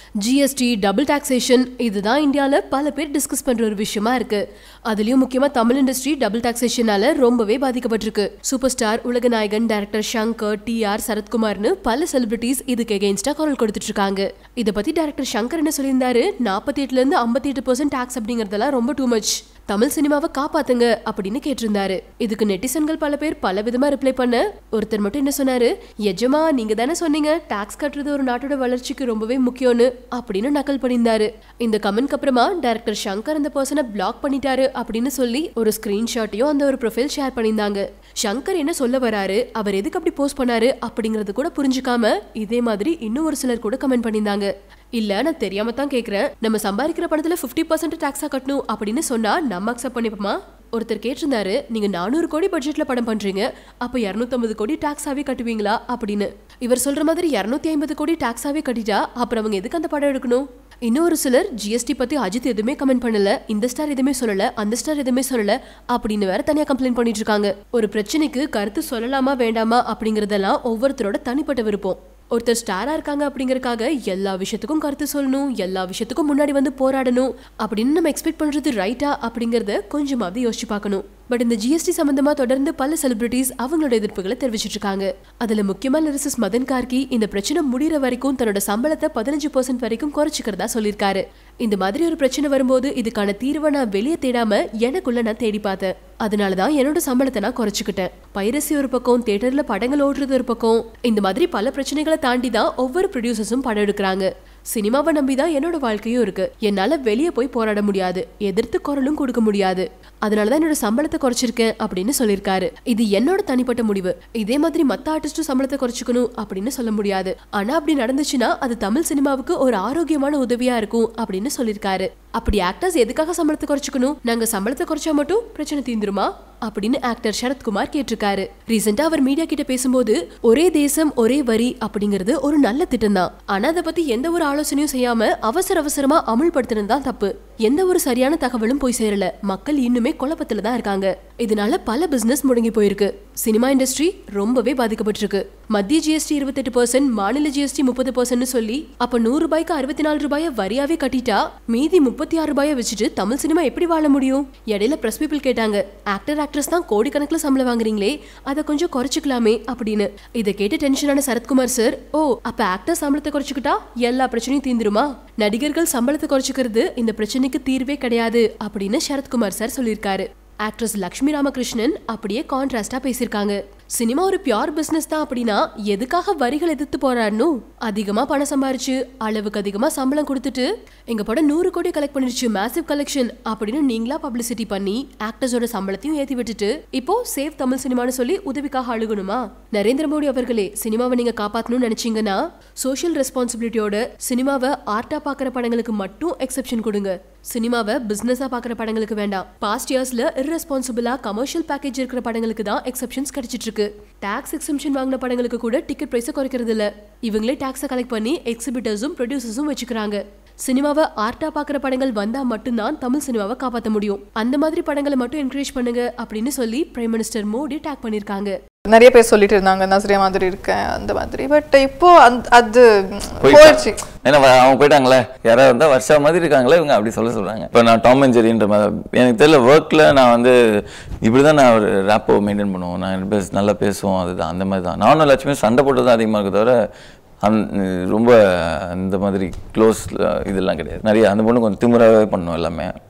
GST double taxation இதுதான் இந்தியாவில் பல பேர் டிஸ்கஸ் பண்ற ஒரு விஷயமா இருக்கு அதுலயும் முக்கியமா தமிழ் இண்டஸ்ட்ரி டபுள் டாக்ஸேஷனால ரொம்பவே பாதிக்கப்பட்டிருக்கு சூப்பர் ஸ்டார் உலக நாயகன் டைரக்டர் ஷங்கர் டி ஆர் சரத்குமார்னு பல செலிபிரிட்டிஸ் இதுக்கு எகெயின்ஸ்டா குரல் கொடுத்துட்டு இருக்காங்க இதை பத்தி டைரக்டர் சங்கர் என்ன சொல்லியிருந்தாரு நாற்பத்தி எட்டுல இருந்து ஐம்பத்தி எட்டு பர்சன்ட் டாக்ஸ் அப்படிங்கறதெல்லாம் ரொம்ப டூ மச் தமிழ் சினிமாவை காப்பாத்துங்க அப்படின்னு கேட்டிருந்தாரு இதுக்கு நெட்டிசன்கள் பல பேர் பல விதமா ரிப்ளை பண்ண ஒருத்தர் மட்டும் என்ன சொன்னாரு எஜமா நீங்க தானே சொன்னீங்க டாக்ஸ் கட்டுறது ஒரு நாட்டோட வளர்ச்சிக்கு ரொம்பவே முக்கியம்னு அப்படின்னு நக்கல் பண்ணியிருந்தாரு இந்த கமெண்ட்க்கு அப்புறமா டைரக்டர் சங்கர் அந்த பர்சனை பிளாக் பண்ணிட்டாரு அப்படின்னு சொல்லி ஒரு ஸ்கிரீன்ஷாட்டையும் அந்த ஒரு ப்ரொஃபைல் ஷேர் பண்ணியிருந்தாங்க சங்கர் என்ன சொல்ல வராரு அவர் எதுக்கு அப்படி போஸ்ட் பண்ணாரு அப்படிங்கறது கூட புரிஞ்சுக்காம இதே மாதிரி இன்னும் ஒரு சிலர் கூட கமெண்ட் பண்ணியிருந்தாங்க இல்ல நான் தெரியாம தான் கேக்குறேன் நம்ம சம்பாதிக்கிற பணத்துல 50% பர்சன்ட் டாக்ஸா கட்டணும் அப்படின்னு சொன்னா நம்ம அக்செப்ட் பண்ணிப்போமா ஒருத்தர் கேட்டிருந்தாரு நீங்க நானூறு கோடி பட்ஜெட்ல படம் பண்றீங்க அப்ப 250 கோடி டாக்ஸாவே கட்டுவீங்களா அப்படின்னு இவர் சொல்ற மாதிரி 250 ஐம்பது கோடி டாக்ஸாவே கட்டிட்டா அப்புறம் அவங்க எதுக்கு அந்த படம் எடுக்கணும் இன்னொரு சிலர் ஜிஎஸ்டி பத்தி அஜித் எதுவுமே கமெண்ட் பண்ணல இந்த ஸ்டார் எதுவுமே சொல்லல அந்த ஸ்டார் எதுவுமே சொல்லல அப்படின்னு வேற தனியா கம்ப்ளைண்ட் பண்ணிட்டு இருக்காங்க ஒரு பிரச்சனைக்கு கருத்து சொல்லலாமா வேண்டாமா அப்படிங்கறதெல்லாம் ஒவ்வொருத்தரோட தனிப்பட்ட விருப்பம் ஒருத்தர் ஸ்டாரா இருக்காங்க அப்படிங்கறக்காக எல்லா விஷயத்துக்கும் கருத்து சொல்லணும் எல்லா விஷயத்துக்கும் முன்னாடி வந்து போராடணும் அப்படின்னு நம்ம எக்ஸ்பெக்ட் பண்றது ரைட்டா அப்படிங்கறத கொஞ்சமாவது யோசிச்சு பார்க்கணும் பட் இந்த ஜிஎஸ்டி சம்பந்தமா தொடர்ந்து பல செலிபிரிட்டிஸ் அவங்களோட எதிர்ப்புகளை தெரிவிச்சிட்டு இருக்காங்க அதுல முக்கியமா லிரிசிஸ் மதன் கார்கி இந்த பிரச்சனை முடிகிற வரைக்கும் தன்னோட சம்பளத்தை பதினஞ்சு பர்சன்ட் வரைக்கும் குறைச்சிக்கிறதா சொல்லியிருக்காரு இந்த மாதிரி ஒரு பிரச்சனை வரும்போது இதுக்கான தீர்வை நான் வெளியே தேடாம எனக்குள்ள நான் தேடி பார்த்தேன் அதனாலதான் என்னோட சம்பளத்தை நான் குறைச்சிக்கிட்டேன் பைரசி ஒரு பக்கம் தியேட்டர்ல படங்கள் ஓடுறது ஒரு பக்கம் இந்த மாதிரி பல பிரச்சனைகளை தாண்டி தான் ஒவ்வொரு ப்ரொடியூசர்ஸும் படம் எடுக்கிறாங்க சினிமாவை நம்பி தான் என்னோட வாழ்க்கையும் இருக்கு என்னால வெளியே போய் போராட முடியாது எதிர்த்து குரலும் கொடுக்க முடியாது அதனாலதான் என்னோட சம்பளத்தை குறைச்சிருக்கேன் அப்படின்னு சொல்லியிருக்காரு இது என்னோட தனிப்பட்ட முடிவு இதே மாதிரி மத்த ஆர்டிஸ்டும் சம்பளத்தை குறைச்சிக்கணும் அப்படின்னு சொல்ல முடியாது ஆனா அப்படி நடந்துச்சுன்னா அது தமிழ் சினிமாவுக்கு ஒரு ஆரோக்கியமான உதவியா இருக்கும் அப்படின்னு சொல்லியிருக்காரு அப்படி ஆக்டர்ஸ் எதுக்காக சம்பளத்தை குறைச்சிக்கணும் நாங்க சம்பளத்தை குறைச்சா மட்டும் பிரச்சனை தீந்துருமா அப்படின்னு ஆக்டர் சரத்குமார் கேட்டிருக்காரு ரீசெண்டா அவர் மீடியா கிட்ட பேசும்போது ஒரே தேசம் ஒரே வரி அப்படிங்கிறது ஒரு நல்ல திட்டம் தான் ஆனா அதை பத்தி எந்த ஒரு ஆலோசனையும் செய்யாம அவசர அவசரமா அமுல்படுத்தினது தான் தப்பு எந்த ஒரு சரியான தகவலும் போய் சேரல மக்கள் இன்னுமே குழப்பத்துல தான் இருக்காங்க இதனால பல பிசினஸ் முடங்கி போயிருக்கு சினிமா இண்டஸ்ட்ரி ரொம்பவே பாதிக்கப்பட்டிருக்கு மத்திய ஜிஎஸ்டி இருபத்தெட்டு பர்சன்ட் மாநில ஜிஎஸ்டி முப்பது பர்சன்ட் சொல்லி அப்ப நூறு ரூபாய்க்கு அறுபத்தி நாலு ரூபாய வரியாவே கட்டிட்டா மீதி முப்பத்தி ஆறு ரூபாய வச்சுட்டு தமிழ் சினிமா எப்படி வாழ முடியும் இடையில பிரஸ் பீப்புள் கேட்டாங்க ஆக்டர் ஆக்ட்ரஸ் தான் கோடிக்கணக்கில் சம்பளம் வாங்குறீங்களே அதை கொஞ்சம் குறைச்சிக்கலாமே அப்படின்னு இதை கேட்டு டென்ஷனான சரத்குமார் சார் ஓ அப்ப ஆக்டர் சம்பளத்தை குறைச்சிக்கிட்டா எல்லா பிரச்சனையும் தீந்துருமா நடிகர்கள் சம்பளத்தை குறைச்சிக்கிறது இந்த பிரச்சனைக்கு தீர்வே கிடையாது அப்படின்னு சரத்குமார் சார் சொல்லியிருக்காரு ஆக்ட்ரஸ் லக்ஷ்மி ராமகிருஷ்ணன் அப்படியே கான்ட்ராஸ்டா பேசியிருக்காங்க சினிமா ஒரு பியூர் பிசினஸ் தான் அப்படின்னா எதுக்காக வரிகள் எதிர்த்து போராடணும் அதிகமா பணம் சம்பாரிச்சு அளவுக்கு அதிகமா சம்பளம் கொடுத்துட்டு எங்க படம் நூறு கோடி கலெக்ட் பண்ணிருச்சு மேசிவ் கலெக்ஷன் அப்படின்னு நீங்களா பப்ளிசிட்டி பண்ணி ஆக்டர்ஸோட சம்பளத்தையும் ஏத்தி விட்டுட்டு இப்போ சேவ் தமிழ் சினிமான்னு சொல்லி உதவிக்காக அழுகணுமா நரேந்திர மோடி அவர்களே சினிமாவை நீங்க காப்பாத்தணும்னு நினைச்சீங்கன்னா சோஷியல் ரெஸ்பான்சிபிலிட்டியோட சினிமாவை ஆர்ட்டா பாக்குற படங்களுக்கு மட்டும் எக்ஸெப்ஷன் கொடுங்க சினிமாவை பிசினஸா பாக்குற படங்களுக்கு வேண்டாம் பாஸ்ட் இயர்ஸ்ல இர்ரெஸ்பான்சிபிளா கமர்ஷியல் பேக்கேஜ் இருக்கிற படங்களுக்கு தான் எக்ஸெப்ஷன்ஸ் கிடைச்சிட்டு இருக்கு டாக்ஸ் எக்ஸம்ஷன் வாங்கின படங்களுக்கு கூட டிக்கெட் பிரைஸை குறைக்கிறது இல்ல இவங்களே டாக்ஸை கலெக்ட் பண்ணி எக்ஸிபிட்டர்ஸும் ப்ரொடியூசர்ஸும் வச்சுக்கிறாங்க சினிமாவை ஆர்ட்டா பாக்குற படங்கள் வந்தா மட்டும்தான் தமிழ் சினிமாவை காப்பாற்ற முடியும் அந்த மாதிரி படங்களை மட்டும் என்கரேஜ் பண்ணுங்க அப்படின்னு சொல்லி பிரைம் மினிஸ்டர் மோடி டேக் பண்ணிருக்காங்க நிறைய பேர் சொல்லிட்டு இருந்தாங்க நஸ்ரியா மாதிரி இருக்கேன் அந்த மாதிரி பட் இப்போ அந்த அது போயிட்டா. போயிடுச்சு ஏன்னா வ- அவங்க போயிட்டாங்களே யாராவது இருந்தா வருஷா மாதிரி இருக்காங்களே இவங்க அப்படி சொல்ல சொல்றாங்க இப்போ நான் டாம் அண்ட் ஜெரின்ற மாதிரி எனக்கு தெரியல ஒர்க்கில் நான் வந்து இப்படி தான் நான் ஒரு ரேப்போ மெயின்டைன் பண்ணுவோம் நான் பேச நல்லா பேசுவோம் அதுதான் அந்த மாதிரி தான் நானும் லட்சுமி சண்டை போட்டு தான் அதிகமாக இருக்க தவிர அந் ரொம்ப அந்த மாதிரி க்ளோஸ் இதெல்லாம் கிடையாது நிறைய அந்த பொண்ணு கொஞ்சம் திமிராகவே பண்ணும் எல்லாமே